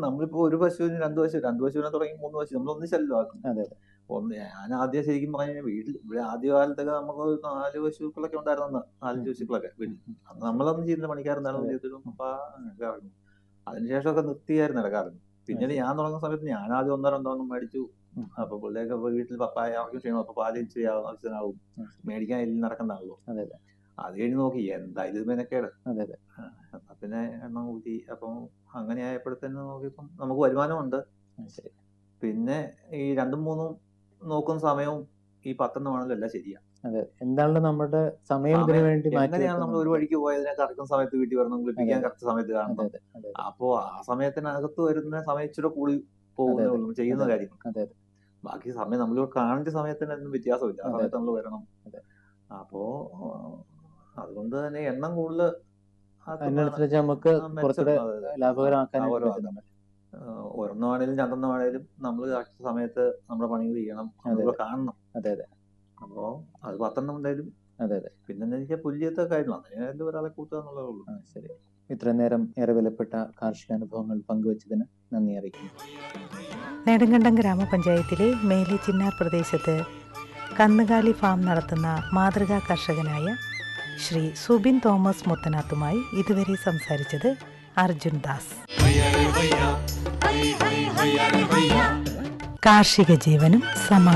നമ്മളിപ്പോ ഒരു പശുവിന് രണ്ട് പശു രണ്ട് പശുവിനെ തുടങ്ങി മൂന്ന് പശു നമ്മൾ ഒന്നിച്ചല്ലോ ആക്കും അതെ ഒന്ന് ഞാൻ ആദ്യം ശരിക്കും പറഞ്ഞു കഴിഞ്ഞാൽ വീട്ടിൽ ഇവിടെ ആദ്യ കാലത്തൊക്കെ നമുക്ക് ഒരു നാല് പശുക്കളൊക്കെ ഉണ്ടായിരുന്നു നാല് പശുക്കളൊക്കെ വീട്ടിൽ അന്ന് നമ്മളൊന്നും ചെയ്യുന്ന പണിക്കാരുന്നാലും ചെയ്തിട്ടും അപ്പൊ അങ്ങനെയൊക്കെ ഇറങ്ങും അതിനുശേഷമൊക്കെ നിർത്തിയായിരുന്നു ഇടക്കാറുണ്ട് പിന്നീട് ഞാൻ തുടങ്ങുന്ന സമയത്ത് ഞാൻ ആദ്യം ഒന്നോ രണ്ടോ ഒന്നും മേടിച്ചു ഉം. അപ്പൊ പിള്ളേരൊക്കെ ഇപ്പൊ വീട്ടിൽ പപ്പായ അവർക്ക് ചെയ്യണം അപ്പൊ പാല് ചെയ്യാവുന്ന ആവശ്യത്തിനാവും ഉം. മേടിക്കാൻ എല്ലാം നടക്കണ്ടാവുള്ളൂ അതെ അതെ അത് കഴിഞ്ഞ് നോക്കി എന്താ ഇത് മെനക്കേട് അതെ അതെ എന്നാ പിന്നെ എണ്ണം കൂട്ടി അപ്പം അങ്ങനെ ആയപ്പോഴത്തേന് നോക്കിയപ്പം നമുക്ക് വരുമാനമുണ്ട് ആ, ശരി പിന്നെ ഈ രണ്ടും മൂന്നും നോക്കുന്ന സമയവും ഈ പത്തെണ്ണമാണല്ലോ എല്ലാം ശരിയാ അതെ എന്താണല്ലോ നമ്മുടെ സമയം ഇതിനു സമയം വേണ്ടി മാറ്റി എങ്ങനെയാണ് നമ്മൾ ഒരു വെക്കുന്നത്? വഴിക്ക് പോയതിനെ കറക്റ്റ് സമയത്ത് വീട്ടിൽ വരണം കുളിപ്പിക്കാൻ അതെ. കറക്റ്റ് സമയത്ത് അതെ കാണണം അതെ അതെ അപ്പോ ആ സമയത്തിനകത്ത് വരുന്ന സമയം ഇച്ചിരി കൂടി പോകുന്നേ അതെ, ഉള്ളൂ ചെയ്യുന്ന അതെ. കാര്യങ്ങൾ അതെ അതെ ബാക്കി സമയം നമ്മൾ കാണേണ്ട സമയത്തിനൊന്നും വ്യത്യാസമില്ല ആ അതെ, സമയത്ത് നമ്മൾ വരണം അതെ. അപ്പോ ആ, അതുകൊണ്ട് തന്നെ എണ്ണം കൂടുതൽ അതിനനുസരിച്ച് നമുക്ക് കുറച്ചുകൂടെ ലാഭകരമാക്കാൻ ആ, ഓരോ പറ്റുന്നുണ്ട് ഒരെണ്ണമാണേലും രണ്ടെണ്ണമാണേലും നമ്മൾ കറക്റ്റ് സമയത്ത് നമ്മുടെ പണികൾ ചെയ്യണം അതെ. നമ്മൾ കാണണം അതെ അതെ അപ്പോ അത് പത്തെണ്ണം ഉണ്ടായാലും അതെ അതെ പിന്നെ എനിക്ക് പുല്ലിയത്തെ കാര്യങ്ങൾ അതിനായാലും ഒരാളെ കൂട്ടുക എന്നുള്ളതേ ഉള്ളൂ ആ ശരി ഇത്രയും നേരം ഏറെ വിലപ്പെട്ട കാർഷിക അനുഭവങ്ങൾ പങ്കുവച്ചതിന് നന്ദി അറിയിക്കുന്നു നെടുങ്കണ്ടം ഗ്രാമപഞ്ചായത്തിലെ മേലെ ചിന്നാർ പ്രദേശത്ത് കന്നുകാലി ഫാം നടത്തുന്ന മാതൃകാ കർഷകനായ ശ്രീ സുബിൻ തോമസ് മുത്തനാത്തുമായി ഇതുവരെ സംസാരിച്ചത് അർജുൻ ദാസ് കാർഷിക ജീവനും സമാ